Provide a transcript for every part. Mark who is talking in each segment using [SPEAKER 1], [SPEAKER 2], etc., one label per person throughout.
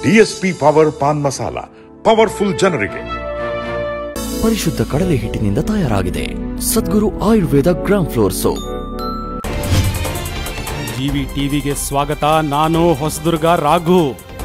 [SPEAKER 1] DSP power paan masala powerful ಜನರಿಗೆ
[SPEAKER 2] ಪರಿಶುದ್ಧ ಕಡಲೆ ಹಿಟ್ಟಿನಿಂದ ತಯಾರಾಗಿದೆ Sadguru Ayurveda gram flour soap
[SPEAKER 3] GV ಟಿವಿಗೆ ಸ್ವಾಗತ ನಾನು ಹೊಸದುರ್ಗ ರಾಘು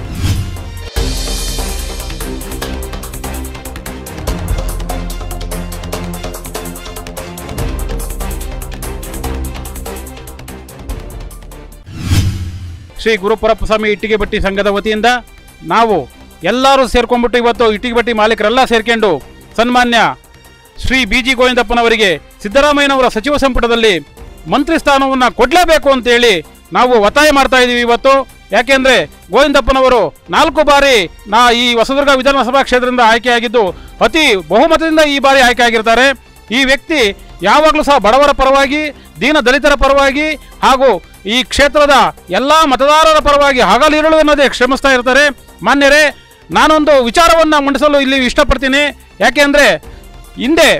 [SPEAKER 3] ಶ್ರೀ ಗುರುಪರಪ್ಪ ಸ್ವಾಮಿ ಇಟ್ಟಿಗೆ ಬಟ್ಟಿ ಸಂಘದ ವತಿಯಿಂದ ನಾವು ಎಲ್ಲರೂ ಸೇರ್ಕೊಂಡ್ಬಿಟ್ಟು ಇವತ್ತು ಇಟ್ಟಿಗೆ ಬಟ್ಟಿ ಮಾಲೀಕರೆಲ್ಲ ಸೇರ್ಕೊಂಡು ಸನ್ಮಾನ್ಯ ಶ್ರೀ ಬಿ ಜಿ ಗೋವಿಂದಪ್ಪನವರಿಗೆ ಸಿದ್ದರಾಮಯ್ಯನವರ ಸಚಿವ ಸಂಪುಟದಲ್ಲಿ ಮಂತ್ರಿ ಸ್ಥಾನವನ್ನು ಕೊಡಲೇಬೇಕು ಅಂತೇಳಿ ನಾವು ಒತ್ತಾಯ ಮಾಡ್ತಾ ಇದ್ದೀವಿ ಇವತ್ತು ಯಾಕೆಂದ್ರೆ ಗೋವಿಂದಪ್ಪನವರು ನಾಲ್ಕು ಬಾರಿ ನಾ ಈ ಹೊಸದುರ್ಗ ವಿಧಾನಸಭಾ ಕ್ಷೇತ್ರದಿಂದ ಆಯ್ಕೆಯಾಗಿದ್ದು ಅತಿ ಬಹುಮತದಿಂದ ಈ ಬಾರಿ ಆಯ್ಕೆ ಆಗಿರ್ತಾರೆ ಈ ವ್ಯಕ್ತಿ ಯಾವಾಗಲೂ ಸಹ ಬಡವರ ಪರವಾಗಿ ದೀನ ದಲಿತರ ಪರವಾಗಿ ಹಾಗೂ ಈ ಕ್ಷೇತ್ರದ ಎಲ್ಲ ಮತದಾರರ ಪರವಾಗಿ ಹಗಲಿರುಳು ಅನ್ನೋದೇ ಶ್ರಮಿಸ್ತಾ ಇರ್ತಾರೆ ಮಾನ್ಯರೇ ನಾನೊಂದು ವಿಚಾರವನ್ನು ಮಂಡಿಸಲು ಇಲ್ಲಿ ಇಷ್ಟಪಡ್ತೀನಿ ಯಾಕೆಂದರೆ ಹಿಂದೆ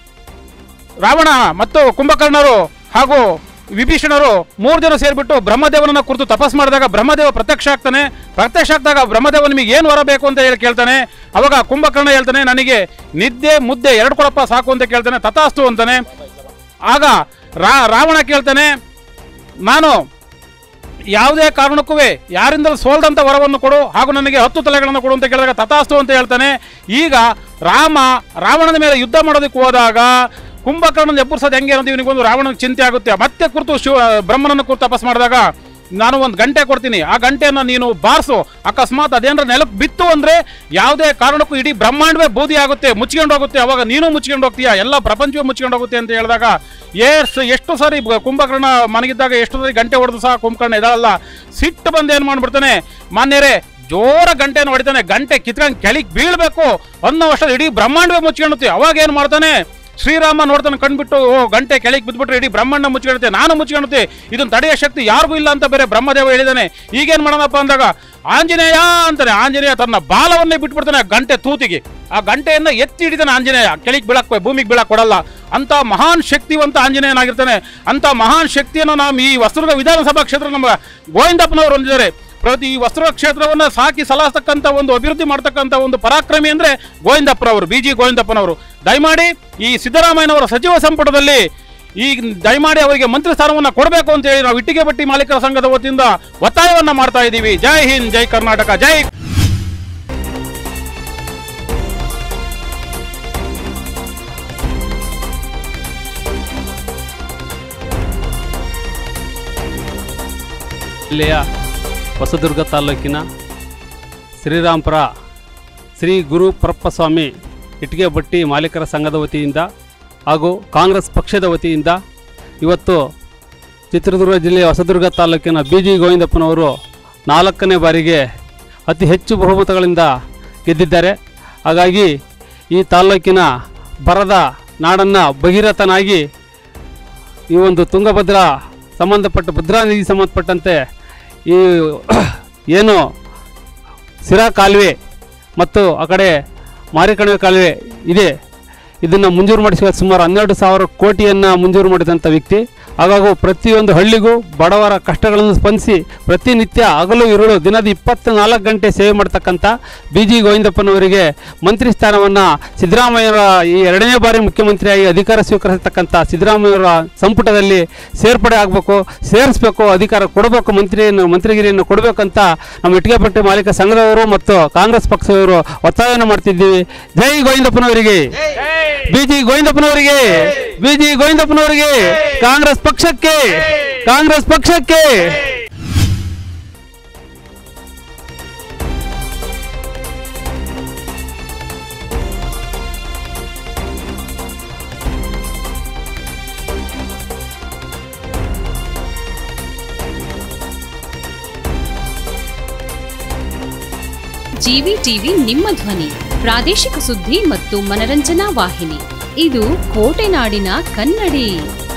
[SPEAKER 3] ರಾವಣ ಮತ್ತು ಕುಂಭಕರ್ಣರು ಹಾಗೂ ವಿಭೀಷಣರು ಮೂರು ಜನ ಸೇರಿಬಿಟ್ಟು ಬ್ರಹ್ಮದೇವನನ್ನ ಕುರಿತು ತಪಸ್ ಮಾಡಿದಾಗ ಬ್ರಹ್ಮದೇವ ಪ್ರತ್ಯಕ್ಷ ಆಗ್ತಾನೆ ಪ್ರತ್ಯಕ್ಷ ಆಗ್ದಾಗ ಬ್ರಹ್ಮದೇವ ನಿಮಗೆ ಏನು ವರ ಬೇಕು ಅಂತ ಹೇಳಿ ಕೇಳ್ತಾನೆ ಅವಾಗ ಕುಂಭಕರ್ಣ ಹೇಳ್ತಾನೆ ನನಗೆ ನಿದ್ದೆ ಮುದ್ದೆ ಎರಡು ಕೊಡಪ್ಪ ಸಾಕು ಅಂತ ಕೇಳ್ತಾನೆ ತಥಾಸ್ತು ಅಂತಾನೆ ಆಗ ರಾ ರಾವಣ ಕೇಳ್ತಾನೆ ನಾನು ಯಾವುದೇ ಕಾರಣಕ್ಕೂ ಯಾರಿಂದಲೂ ಸೋಲ್ದಂಥ ವರವನ್ನು ಕೊಡು ಹಾಗೂ ನನಗೆ ಹತ್ತು ತಲೆಗಳನ್ನು ಕೊಡು ಅಂತ ಕೇಳಿದಾಗ ತಥಾಸ್ತು ಅಂತ ಹೇಳ್ತಾನೆ ಈಗ ರಾಮ ರಾವಣನ ಮೇಲೆ ಯುದ್ಧ ಮಾಡೋದಕ್ಕೆ ಹೋದಾಗ ಕುಂಭಕರ್ಣನ ಎಬ್ಬರ್ಸೋದು ಹೆಂಗೆ ಅನ್ನೋದು ಇವನಿಗೊಂದು ರಾವಣನ ಚಿಂತೆ ಆಗುತ್ತೆ ಮತ್ತೆ ಕುರಿತು ಶಿವ ಬ್ರಹ್ಮನನ್ನು ಕುರಿತು ತಪಸ್ ಮಾಡಿದಾಗ ನಾನು ಒಂದು ಗಂಟೆ ಕೊಡ್ತೀನಿ ಆ ಗಂಟೆಯನ್ನು ನೀನು ಬಾರಿಸು ಅಕಸ್ಮಾತ್ ಅದೇನಾರ ನೆಲಕ್ಕೆ ಬಿತ್ತು ಅಂದರೆ ಯಾವುದೇ ಕಾರಣಕ್ಕೂ ಇಡೀ ಬ್ರಹ್ಮಾಂಡವೇ ಬೂದಿ ಆಗುತ್ತೆ ಮುಚ್ಕೊಂಡು ಹೋಗುತ್ತೆ ಅವಾಗ ನೀನು ಮುಚ್ಕೊಂಡು ಹೋಗ್ತೀಯಾ ಎಲ್ಲ ಪ್ರಪಂಚವೇ ಮುಚ್ಕೊಂಡು ಹೋಗುತ್ತೆ ಅಂತ ಹೇಳಿದಾಗ ಎಷ್ಟು ಎಷ್ಟು ಸಾರಿ ಬ- ಕುಂಭಕರ್ಣ ಮನಗಿದ್ದಾಗ ಎಷ್ಟು ಸಾರಿ ಗಂಟೆ ಹೊಡೆದು ಸಹ ಕುಂಭಕರ್ಣ ಇದಲ್ಲ ಸಿಟ್ಟು ಬಂದು ಏನು ಮಾಡ್ಬಿಡ್ತಾನೆ ಮಾನ್ಯರೇ ಜೋರ ಗಂಟೆಯನ್ನು ಹೊಡಿತಾನೆ ಗಂಟೆ ಕಿತ್ಕೊಂಡು ಕೆಳಗೆ ಬೀಳಬೇಕು ಅನ್ನೋ ಅಷ್ಟರಲ್ಲಿ ಇಡೀ ಬ್ರಹ್ಮಾಂಡವೇ ಮುಚ್ಕೊಳ್ಳುತ್ತೆ ಅವಾಗ ಏನು ಮಾಡ್ತಾನೆ ಶ್ರೀರಾಮ ನೋಡ್ತಾನೆ ಕಂಡ್ಬಿಟ್ಟು ಓ ಗಂಟೆ ಕೆಳಗೆ ಬಿದ್ದುಬಿಟ್ರೆ ಇಡೀ ಬ್ರಹ್ಮಾಂಡ ಮುಚ್ಕೊಳ್ಳುತ್ತೆ ನಾನು ಮುಚ್ಕೊಳ್ಳುತ್ತೆ ಇದನ್ನ ತಡೆಯೋ ಶಕ್ತಿ ಯಾರಿಗೂ ಇಲ್ಲ ಅಂತ ಬೇರೆ ಬ್ರಹ್ಮದೇವ ಹೇಳಿದಾನೆ ಈಗೇನು ಮಾಡೋಣಪ್ಪ ಅಂದಾಗ ಆಂಜನೇಯ ಅಂತಾನೆ ಆಂಜನೇಯ ತನ್ನ ಬಾಲವನ್ನೇ ಬಿಟ್ಬಿಡ್ತಾನೆ ಆ ಗಂಟೆ ತೂತಿಗೆ ಆ ಗಂಟೆಯನ್ನ ಎತ್ತಿ ಹಿಡಿತಾನೆ ಆಂಜನೇಯ ಕೆಳಗೆ ಬೀಳಕ್ ಭೂಮಿಗೆ ಬೀಳಕ್ ಕೊಡಲ್ಲ ಅಂತ ಮಹಾನ್ ಶಕ್ತಿವಂತ ಆಂಜನೇಯನಾಗಿರ್ತಾನೆ ಅಂತ ಮಹಾನ್ ಶಕ್ತಿಯನ್ನು ನಾವು ಈ ಹೊಸದುರ್ಗ ವಿಧಾನಸಭಾ ಕ್ಷೇತ್ರ ನಮ್ಮ ಗೋವಿಂದಪ್ಪನವರು ಹೊಂದಿದ್ದಾರೆ ಪ್ರತಿ ಈ ವಸ್ತ್ರ ಕ್ಷೇತ್ರವನ್ನ ಸಾಕಿ ಸಲಾಸ್ತಕ್ಕಂಥ ಒಂದು ಅಭಿವೃದ್ಧಿ ಮಾಡ್ತಕ್ಕಂಥ ಒಂದು ಪರಾಕ್ರಮಿ ಅಂದ್ರೆ ಗೋವಿಂದಪ್ಪನವರು ಬಿ ಜಿ ಗೋವಿಂದಪ್ಪನವರು ದಯಮಾಡಿ ಈ ಸಿದ್ದರಾಮಯ್ಯನವರ ಸಚಿವ ಸಂಪುಟದಲ್ಲಿ ಈ ದಯಮಾಡಿ ಅವರಿಗೆ ಮಂತ್ರಿ ಸ್ಥಾನವನ್ನು ಕೊಡಬೇಕು ಅಂತ ಹೇಳಿ ನಾವು ಇಟ್ಟಿಗೆ ಬಟ್ಟಿ ಮಾಲೀಕರ ಸಂಘದ ವತಿಯಿಂದ ಒತ್ತಾಯವನ್ನ ಮಾಡ್ತಾ ಇದ್ದೀವಿ ಜೈ ಹಿಂದ್ ಜೈ ಕರ್ನಾಟಕ ಜೈ
[SPEAKER 4] ಜಿಲ್ಲೆಯ ಹೊಸದುರ್ಗ ತಾಲೂಕಿನ ಶ್ರೀರಾಂಪುರ ಶ್ರೀ ಗುರು ಪರಪ್ಪಸ್ವಾಮಿ ಇಟ್ಟಿಗೆ ಬಟ್ಟಿ ಮಾಲೀಕರ ಸಂಘದ ವತಿಯಿಂದ ಹಾಗೂ ಕಾಂಗ್ರೆಸ್ ಪಕ್ಷದ ವತಿಯಿಂದ ಇವತ್ತು ಚಿತ್ರದುರ್ಗ ಜಿಲ್ಲೆಯ ಹೊಸದುರ್ಗ ತಾಲೂಕಿನ ಬಿ ಜಿ ಗೋವಿಂದಪ್ಪನವರು ನಾಲ್ಕನೇ ಬಾರಿಗೆ ಅತಿ ಹೆಚ್ಚು ಬಹುಮತಗಳಿಂದ ಗೆದ್ದಿದ್ದಾರೆ ಹಾಗಾಗಿ ಈ ತಾಲೂಕಿನ ಬರದ ನಾಡನ್ನು ಭಗೀರಥನಾಗಿ ಈ ಒಂದು ತುಂಗಭದ್ರಾ ಸಂಬಂಧಪಟ್ಟ ಭದ್ರಾ ನದಿಗೆ ಸಂಬಂಧಪಟ್ಟಂತೆ ಈ ಏನು ಸಿರಾ ಕಾಲುವೆ ಮತ್ತು ಆ ಕಡೆ ಮಾರಿಕಣಿವೆ ಕಾಲುವೆ ಇದೆ ಇದನ್ನು ಮಂಜೂರು ಮಾಡಿಸುವ ಸುಮಾರು ಹನ್ನೆರಡು ಸಾವಿರ ಕೋಟಿಯನ್ನು ಮಂಜೂರು ಮಾಡಿದಂಥ ವ್ಯಕ್ತಿ ಹಾಗಾಗಿ ಪ್ರತಿಯೊಂದು ಹಳ್ಳಿಗೂ ಬಡವರ ಕಷ್ಟಗಳನ್ನು ಸ್ಪಂದಿಸಿ ಪ್ರತಿನಿತ್ಯ ಹಗಲು ಇರುಳು ದಿನದ ಇಪ್ಪತ್ನಾಲ್ಕು ಗಂಟೆ ಸೇವೆ ಮಾಡ್ತಕ್ಕಂಥ ಬಿ ಜಿ ಗೋವಿಂದಪ್ಪನವರಿಗೆ ಮಂತ್ರಿ ಸ್ಥಾನವನ್ನು ಸಿದ್ದರಾಮಯ್ಯರ ಈ ಎರಡನೇ ಬಾರಿ ಮುಖ್ಯಮಂತ್ರಿಯಾಗಿ ಅಧಿಕಾರ ಸ್ವೀಕರಿಸತಕ್ಕಂಥ ಸಿದ್ದರಾಮಯ್ಯರ ಸಂಪುಟದಲ್ಲಿ ಸೇರ್ಪಡೆ ಆಗಬೇಕು ಸೇರಿಸಬೇಕು ಅಧಿಕಾರ ಕೊಡಬೇಕು ಮಂತ್ರಿಯನ್ನು ಮಂತ್ರಿಗಿರಿಯನ್ನು ಕೊಡಬೇಕಂತ ನಮ್ಮ ಇಟ್ಟಿಗೆಪಟ್ಟಿ ಮಾಲೀಕ ಸಂಘದವರು ಮತ್ತು ಕಾಂಗ್ರೆಸ್ ಪಕ್ಷದವರು ಒತ್ತಾಯವನ್ನು ಮಾಡ್ತಿದ್ದೀವಿ ಜೈ ಗೋವಿಂದಪ್ಪನವರಿಗೆ ಬಿ ಜಿ ಗೋವಿಂದಪ್ಪನವರಿಗೆ ಬಿ ಜಿ ಗೋವಿಂದಪ್ಪನವರಿಗೆ ಕಾಂಗ್ರೆಸ್ ಪಕ್ಷಕ್ಕೆ ಕಾಂಗ್ರೆಸ್ ಪಕ್ಷಕ್ಕೆ
[SPEAKER 5] ಜಿವಿ ಟಿವಿ ನಿಮ್ಮ ಧ್ವನಿ ಪ್ರಾದೇಶಿಕ ಸುದ್ದಿ ಮತ್ತು ಮನರಂಜನಾ ವಾಹಿನಿ ಇದು ಕೋಟೆನಾಡಿನ ಕನ್ನಡಿ